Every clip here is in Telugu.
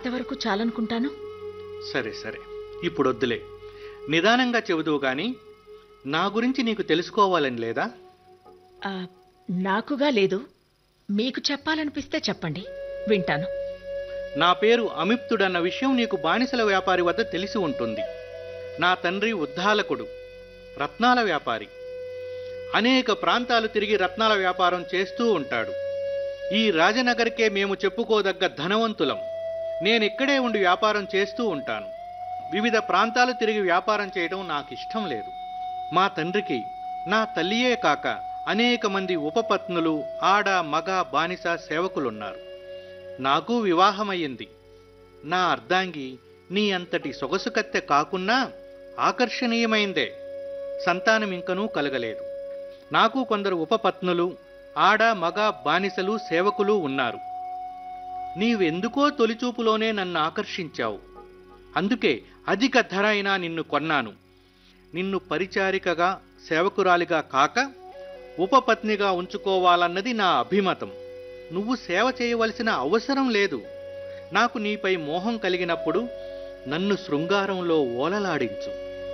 అంతవరకు చాలనుకుంటాను సరే సరే ఇప్పుడు వద్దులే నిదానంగా చెబుదువు గాని నా గురించి నీకు తెలుసుకోవాలని లేదా ఆ, నాకుగా లేదు మీకు చెప్పాలనిపిస్తే చెప్పండి వింటాను నా పేరు అమిప్తుడన్న విషయం నీకు బానిసల వ్యాపారి వద్ద తెలిసి ఉంటుంది నా తండ్రి ఉద్దాలకుడు రత్నాల వ్యాపారి అనేక ప్రాంతాలు తిరిగి రత్నాల వ్యాపారం చేస్తూ ఉంటాడు ఈ రాజనగర్కే మేము చెప్పుకోదగ్గ ధనవంతులం నేనిక్కడే ఉండి వ్యాపారం చేస్తూ ఉంటాను వివిధ ప్రాంతాలు తిరిగి వ్యాపారం చేయడం నాకు ఇష్టం లేదు మా తండ్రికి నా తల్లియే కాక అనేక మంది ఉపపత్నులు ఆడ మగ బానిస సేవకులున్నారు నాకు వివాహమయ్యింది నా అర్ధాంగి నీ అంతటి సొగసు కత్తె కాకున్నా ఆకర్షణీయమైందే సంతానం ఇంకనూ కలగలేదు నాకు కొందరు ఉపపత్నులు ఆడ మగ బానిసలు సేవకులు ఉన్నారు నీవెందుకో తొలిచూపులోనే నన్ను ఆకర్షించావు అందుకే అధిక ధర అయినా నిన్ను కొన్నాను నిన్ను పరిచారికగా సేవకురాలిగా కాక ఉపపత్నిగా ఉంచుకోవాలన్నది నా అభిమతం నువ్వు సేవ చేయవలసిన అవసరం లేదు నాకు నీపై మోహం కలిగినప్పుడు నన్ను శృంగారంలో ఓలలాడించు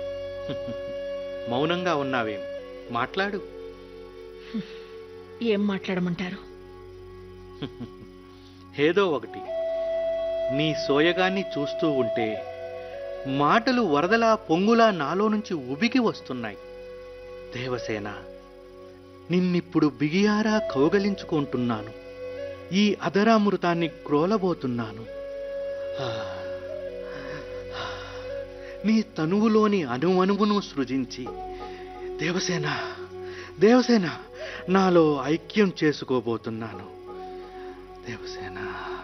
మౌనంగా ఉన్నావేం మాట్లాడు ఏం మాట్లాడమంటారు ఏదో ఒకటి నీ సోయగాన్ని చూస్తూ ఉంటే మాటలు వరదలా పొంగులా నాలో నుంచి ఉబికి వస్తున్నాయి దేవసేన నిన్నిప్పుడు బిగియారా కౌగలించుకుంటున్నాను ఈ అధరామృతాన్ని క్రోలబోతున్నాను ఆ, ఆ, నీ తనువులోని అణువణువును సృజించి దేవసేన దేవసేన నాలో ఐక్యం చేసుకోబోతున్నాను దేవసేన